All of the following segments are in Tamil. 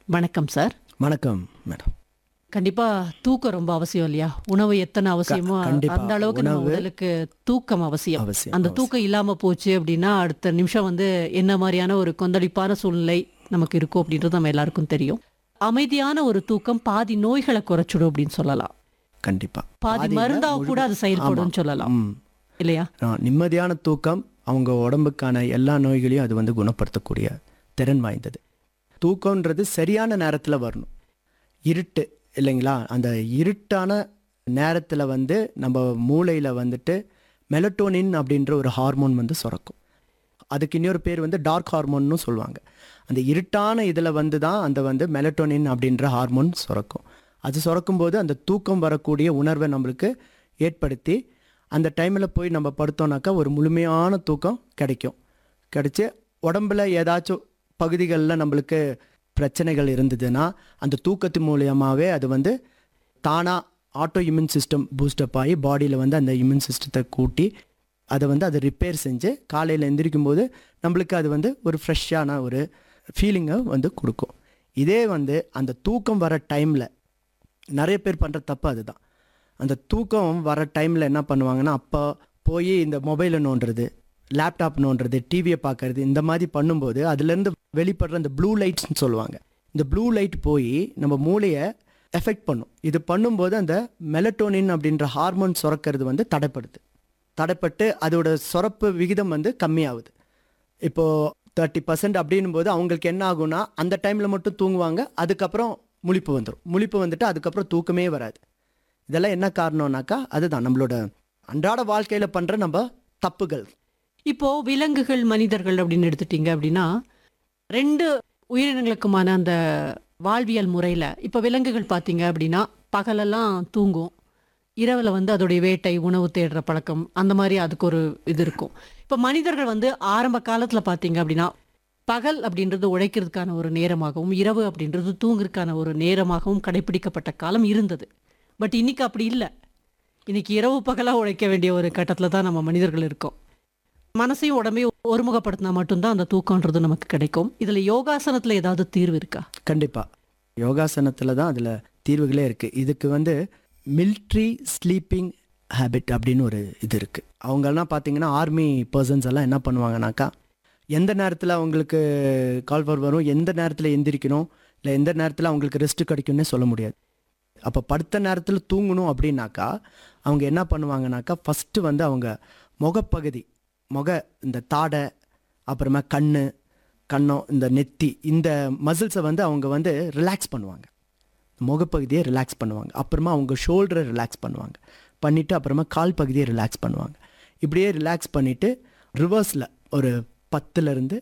வணக்கம் சார் வணக்கம் மேடம் கண்டிப்பா தூக்கம் ரொம்ப அவசியம் இல்லையா உணவு எத்தனை அவசியமோ கண்டிப்பா. அந்த அளவுக்கு நம்ம உணவு உடலுக்கு தூக்கம் அவசியம் அவசியம், அந்த தூக்கம் இல்லாம போச்சு அப்படின்னா அடுத்த நிமிஷம் வந்து என்ன மாதிரியான ஒரு கொந்தளிப்பான சூழ்நிலை நமக்கு இருக்கும் அப்படின்றது நம்ம எல்லாருக்கும் தெரியும் அமைதியான ஒரு தூக்கம் பாதி நோய்களை குறைச்சிடும் அப்படின்னு சொல்லலாம் கண்டிப்பா பாதி பாதியில மருந்தா முழு- கூட அது செயல்படும் சொல்லலாம் ம். இல்லையா ஆ, நிம்மதியான தூக்கம் அவங்க உடம்புக்கான எல்லா நோய்களையும் அது வந்து குணப்படுத்தக்கூடிய திறன் வாய்ந்தது தூக்கம்ன்றது சரியான நேரத்தில் வரணும் இருட்டு இல்லைங்களா அந்த இருட்டான நேரத்தில் வந்து நம்ம மூளையில் வந்துட்டு மெலட்டோனின் அப்படின்ற ஒரு ஹார்மோன் வந்து சுரக்கும் அதுக்கு இன்னொரு பேர் வந்து டார்க் ஹார்மோன்னு சொல்லுவாங்க அந்த இருட்டான இதில் வந்து தான் அந்த வந்து மெலட்டோனின் அப்படின்ற ஹார்மோன் சுரக்கும் அது சுரக்கும்போது அந்த தூக்கம் வரக்கூடிய உணர்வை நம்மளுக்கு ஏற்படுத்தி அந்த டைமில் போய் நம்ம படுத்தோம்னாக்கா ஒரு முழுமையான தூக்கம் கிடைக்கும் கிடைச்சி உடம்புல ஏதாச்சும் பகுதிகளில் நம்மளுக்கு பிரச்சனைகள் இருந்ததுன்னா அந்த தூக்கத்து மூலியமாகவே அது வந்து தானாக ஆட்டோ இம்யூன் சிஸ்டம் பூஸ்டப் ஆகி பாடியில் வந்து அந்த இம்யூன் சிஸ்டத்தை கூட்டி அதை வந்து அதை ரிப்பேர் செஞ்சு காலையில் எந்திரிக்கும் போது நம்மளுக்கு அது வந்து ஒரு ஃப்ரெஷ்ஷான ஒரு ஃபீலிங்கை வந்து கொடுக்கும் இதே வந்து அந்த தூக்கம் வர டைமில் நிறைய பேர் பண்ணுற தப்பு அதுதான் அந்த தூக்கம் வர டைமில் என்ன பண்ணுவாங்கன்னா அப்போ போய் இந்த மொபைலை நோண்டுறது லேப்டாப் நோண்டுறது டிவியை பார்க்கறது இந்த மாதிரி பண்ணும்போது அதுலேருந்து வெளிப்படுற அந்த ப்ளூ லைட்ஸ்னு சொல்லுவாங்க இந்த ப்ளூ லைட் போய் நம்ம மூளையை எஃபெக்ட் பண்ணும் இது பண்ணும்போது அந்த மெலட்டோனின் அப்படின்ற ஹார்மோன் சுரக்கிறது வந்து தடைப்படுது தடைப்பட்டு அதோட சுரப்பு விகிதம் வந்து கம்மியாகுது இப்போது தேர்ட்டி பர்சன்ட் அப்படின்னும் போது அவங்களுக்கு என்ன ஆகும்னா அந்த டைமில் மட்டும் தூங்குவாங்க அதுக்கப்புறம் முழிப்பு வந்துடும் முழிப்பு வந்துட்டு அதுக்கப்புறம் தூக்கமே வராது இதெல்லாம் என்ன காரணம்னாக்கா அதுதான் நம்மளோட அன்றாட வாழ்க்கையில் பண்ணுற நம்ம தப்புகள் இப்போ விலங்குகள் மனிதர்கள் அப்படின்னு எடுத்துட்டீங்க அப்படின்னா ரெண்டு உயிரினங்களுக்குமான அந்த வாழ்வியல் முறையில் இப்போ விலங்குகள் பார்த்தீங்க அப்படின்னா பகலெல்லாம் தூங்கும் இரவில் வந்து அதோடைய வேட்டை உணவு தேடுற பழக்கம் அந்த மாதிரி அதுக்கு ஒரு இது இருக்கும் இப்போ மனிதர்கள் வந்து ஆரம்ப காலத்தில் பார்த்தீங்க அப்படின்னா பகல் அப்படின்றது உழைக்கிறதுக்கான ஒரு நேரமாகவும் இரவு அப்படின்றது தூங்குறதுக்கான ஒரு நேரமாகவும் கடைபிடிக்கப்பட்ட காலம் இருந்தது பட் இன்னைக்கு அப்படி இல்லை இன்னைக்கு இரவு பகலாக உழைக்க வேண்டிய ஒரு கட்டத்தில் தான் நம்ம மனிதர்கள் இருக்கோம் மனசையும் உடம்பையும் ஒருமுகப்படுத்தினா மட்டும்தான் அந்த தூக்கம்ன்றது நமக்கு கிடைக்கும் இதுல யோகாசனத்துல ஏதாவது தீர்வு இருக்கா கண்டிப்பாக யோகாசனத்தில் தான் அதில் தீர்வுகளே இருக்குது இதுக்கு வந்து மில்ட்ரி ஸ்லீப்பிங் ஹேபிட் அப்படின்னு ஒரு இது இருக்குது அவங்கெல்லாம் பார்த்தீங்கன்னா ஆர்மி பர்சன்ஸ் எல்லாம் என்ன பண்ணுவாங்கனாக்கா எந்த நேரத்தில் அவங்களுக்கு கால் ஃபர் வரும் எந்த நேரத்தில் எந்திரிக்கணும் இல்லை எந்த நேரத்தில் அவங்களுக்கு ரெஸ்ட் கிடைக்கும்னே சொல்ல முடியாது அப்போ படுத்த நேரத்தில் தூங்கணும் அப்படின்னாக்கா அவங்க என்ன பண்ணுவாங்கனாக்கா ஃபஸ்ட்டு வந்து அவங்க முகப்பகுதி முக இந்த தாடை அப்புறமா கண் கன்னம் இந்த நெத்தி இந்த மசில்ஸை வந்து அவங்க வந்து ரிலாக்ஸ் பண்ணுவாங்க முகப்பகுதியை ரிலாக்ஸ் பண்ணுவாங்க அப்புறமா அவங்க ஷோல்டரை ரிலாக்ஸ் பண்ணுவாங்க பண்ணிவிட்டு அப்புறமா கால் பகுதியை ரிலாக்ஸ் பண்ணுவாங்க இப்படியே ரிலாக்ஸ் பண்ணிவிட்டு ரிவர்ஸில் ஒரு பத்துலேருந்து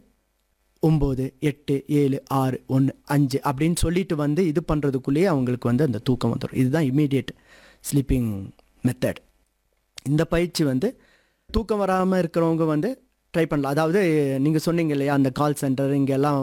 ஒம்பது எட்டு ஏழு ஆறு ஒன்று அஞ்சு அப்படின்னு சொல்லிட்டு வந்து இது பண்ணுறதுக்குள்ளேயே அவங்களுக்கு வந்து அந்த தூக்கம் வந்துடும் இதுதான் இமீடியட் ஸ்லீப்பிங் மெத்தட் இந்த பயிற்சி வந்து தூக்கம் வராமல் இருக்கிறவங்க வந்து ட்ரை பண்ணலாம் அதாவது நீங்கள் சொன்னீங்க இல்லையா அந்த கால் சென்டர் இங்கெல்லாம்